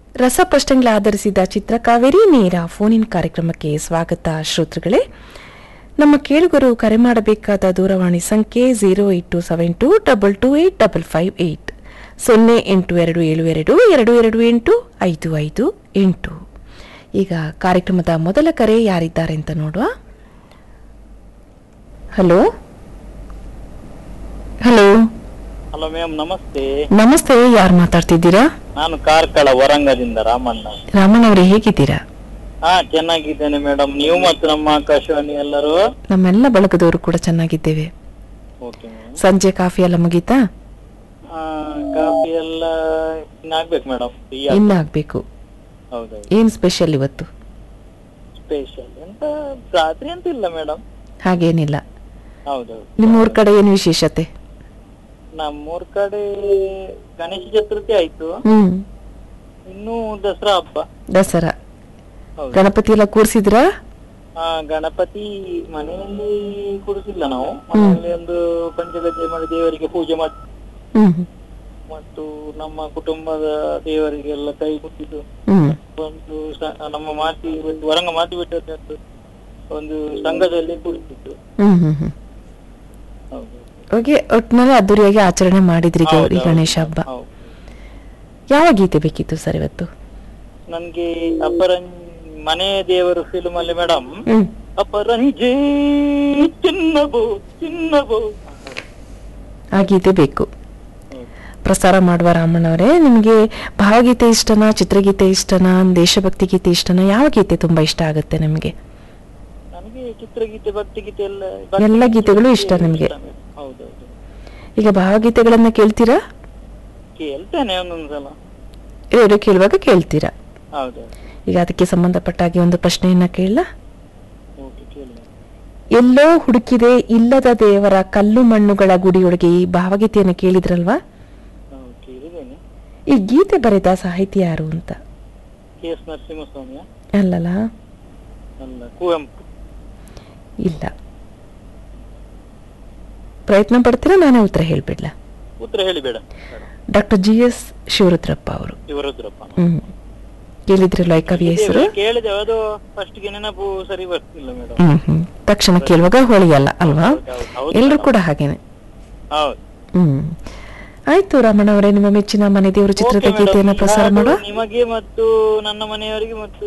ರಸಪ್ರಶ್ನೆಗಳ ಆಧರಿಸಿದ ಚಿತ್ರಕಾವೇರಿ ನೇರ ಫೋನಿನ್ ಕಾರ್ಯಕ್ರಮಕ್ಕೆ ಸ್ವಾಗತ ಶ್ರೋತೃಗಳೇ ನಮ್ಮ ಕೇಳುಗರು ಕರೆ ಮಾಡಬೇಕಾದ ದೂರವಾಣಿ ಸಂಖ್ಯೆ zero eight two seven two double two eight double five eight ಸೊನ್ನೆ ಎಂಟು ಎರಡು ಏಳು ಎರಡು ಎರಡು ಎರಡು ಎಂಟು ಐದು ಐದು ಎಂಟು ಈಗ ಕಾರ್ಯಕ್ರಮದ ಮೊದಲ ಕರೆ ಯಾರಿದ್ದಾರೆ ಅಂತ ನೋಡುವ ಹಲೋ ಹಲೋ ಹಲೋ ಮ್ಯಾಮ್ ನಮಸ್ತೆ ನಮಸ್ತೆ ಯಾರು ಮಾತಾಡ್ತಿದ್ದೀರಾ ನಾನು ಕಾರ್ಕಳ ವರಂಗದಿಂದ ರಾಮಣ್ಣ ರಾಮಣ್ಣ ಅವರೇ ಹೇಗಿದ್ದೀರಾ ಹಾ ಚೆನ್ನಾಗಿದ್ದೇನೆ ಮೇಡಮ್ ನೀವು ಮತ್ತು ನಮ್ಮ ಆಕಾಶವಾಣಿ ಎಲ್ಲರೂ ನಮ್ಮೆಲ್ಲ ಬಳಗದವರು ಕೂಡ ಚೆನ್ನಾಗಿದ್ದೇವೆ ಓಕೆ ಮೇಡಮ್ ಸಂಜೆ ಕಾಫಿ ಎಲ್ಲ ಮುಗೀತಾ ಕಾಫಿ ಎಲ್ಲ ಇನ್ನಾಗ್ಬೇಕು ಮೇಡಮ್ ಇನ್ನ ಆಗ್ಬೇಕು ಹೌದೌದು ಏನ್ ಸ್ಪೆಷಲ್ ಇವತ್ತು ಸ್ಪೆಷಲ್ ಎಂತ ರಾತ್ರಿ ಅಂತ ಇಲ್ಲ ಮೇಡಮ್ ಹಾಗೇನಿಲ್ಲ ಹೌದೌದು ನಿಮ್ಮೂರ್ ಕಡೆ ಏನ್ ವಿಶೇಷತೆ ನಮ್ಮೂರ್ ಕಡೆ ಗಣೇಶ ಚತುರ್ಥಿ ಆಯ್ತು ಹ್ಮ್ ಇನ್ನು ದಸರಾ ಹಬ್ಬ ದಸರಾ ಹೌದು ಗಣಪತಿ ಎಲ್ಲ ಕೂರ್ಸಿದ್ರಾ ಆ, ಗಣಪತಿ ಮನೆಯಲ್ಲಿ ಕೂರಿಸಿಲ್ಲ ನಾವು ಮನೆಯಲ್ಲಿ ಒಂದು ಪಂಚಗಜ್ಜೆ ಮಾಡಿ ದೇವರಿಗೆ ಪೂಜೆ ಮಾಡಿ ಹ್ಮ್ ಮತ್ತು ನಮ್ಮ ಕುಟುಂಬದ ದೇವರಿಗೆಲ್ಲ ಕೈ ಮುಟ್ಟಿದ್ದು ಹ್ಮ್ ಒಂದು ಸ- ನಮ್ಮ ಮಾತಿ ಬಿಟ್ಟು ವರಂಗ ಮಾತಿ ಬಿಟ್ಟು ಒಂದು ಸಂಘದಲ್ಲಿ ಕುಳಿತಿತ್ತು ಹ್ಮ್ ಹ್ಮ್ ಹ್ಮ್ ಹೌದು ಓಕೆ ಒಟ್ನಲ್ಲಿ ಅದ್ದೂರಿಯಾಗಿ ಆಚರಣೆ ಮಾಡಿದ್ರಿ ಗೌರಿ ಹೌದು, ಗಣೇಶ ಹೌದು, ಹಬ್ಬ ಹೌದು. ಯಾವ ಗೀತೆ ಬೇಕಿತ್ತು ಸರ್ ಇವತ್ತು ನನ್ಗೆ ಅಪರಂ ಮನೆ ದೇವರು ಫಿಲ್ಮ್ ಅಲ್ಲಿ ಮೇಡಮ್ ಹ್ಮ್ ಅಪರಂಜೆ ಚಿನ್ನಬೋ ಚಿನ್ನಬೋ ಆ ಗೀತೆ ಬೇಕು ಪ್ರಸಾರ ಮಾಡುವ ರಾಮಣ್ಣವರೇ ನಿಮಗೆ ಭಾವಗೀತೆ ಇಷ್ಟನಾ ಚಿತ್ರಗೀತೆ ಇಷ್ಟನಾ ದೇಶಭಕ್ತಿ ಗೀತೆ ಇಷ್ಟನಾ ಯಾವ ಗೀತೆ ತುಂಬಾ ಇಷ್ಟ ಆಗುತ್ತೆ ನಿಮಗೆ ನನಗೆ ಚಿತ್ರಗೀತೆ ಭಕ್ತಿಗೀತೆ ಎಲ್ಲ ಎಲ್ಲ ಗೀತೆಗಳು ಇಷ್ಟ ನಿಮ್ಗೆ? ಹೌದೌದು ಈಗ ಭಾವಗೀತೆಗಳನ್ನ ಕೇಳ್ತೀರಾ ಕೇಳ್ತೇನೆ ಒಂದೊಂದ್ಸಲ ಎರಡು ಕೇಳುವಾಗ ಕೇಳ್ತೀರಾ ಹೌದೌದು ಈಗ ಅದಕ್ಕೆ ಸಂಬಂಧಪಟ್ಟ ಹಾಗೆ ಒಂದು ಪ್ರಶ್ನೆಯನ್ನ ಕೇಳ ಓಕೆ ಕೇಳಿ ಎಲ್ಲೋ ಹುಡುಕಿದೆ ಇಲ್ಲದ ದೇವರ ಕಲ್ಲು ಮಣ್ಣುಗಳ ಗುಡಿಯೊಳಗೆ ಈ ಭಾವಗೀತೆಯನ್ನು ಕೇಳಿದ್ರಲ್ವಾ ಹೌದು ಕೇಳಿದ್ದೇನೆ ಈ ಗೀತೆ ಬರೆದ ಸಾಹಿತಿ ಯಾರು ಅಂತ ಕೆ ಎಸ್ ನರಸಿಂಹಸ್ವಾಮಿಯ ಅಲ್ಲಲ್ಲ ಅಲ್ಲ ಕುವೆಂಪು ಇಲ್ಲ ಪ್ರಯತ್ನ ಪಡ್ತೀರಾ ನಾನೇ ಉತ್ತರ ಹೇಳ್ಬಿಡ್ಲ ಉತ್ತರ ಹೇಳಿಬೇಡ ಡಾಕ್ಟರ್ ಜಿ ಎಸ್ ಶಿವರುದ್ರಪ್ಪ ಅವರು ಶಿವರುದ್ರಪ್ಪ ಹ್ಮ್ ಕೇಳಿದ್ರಲ್ಲ ಈ ಕವಿ ಹೆಸರು ಕೇಳಿದೆ ಅದು ಫಸ್ಟ್ ಗೆ ನೆನಪು ಸರಿ ಬರ್ತಿಲ್ಲ ಮೇಡಮ್ ಹ್ಮ್ ಹ್ಮ್ ತಕ್ಷಣ ಕೇಳುವಾಗ ಹೊಳೆಯಲ್ಲ ಅಲ್ವಾ ಹೌದು ಎಲ್ರು ಕೂಡ ಹಾಗೇನೆ ಹೌದು ಹ್ಮ್ ಆಯ್ತು ರಮಣ ಅವರೇ ನಿಮ್ಮ ಮೆಚ್ಚಿನ ಮನೆ ದೇವರು ಚಿತ್ರದ Okay, madam. ಗೀತೆಯನ್ನ ಈ ಪ್ರಸಾರ ಹಾಡು ಮಾಡುವ ನಿಮಗೆ ಮತ್ತು ನನ್ನ ಮನೆಯವರಿಗೆ ಮತ್ತು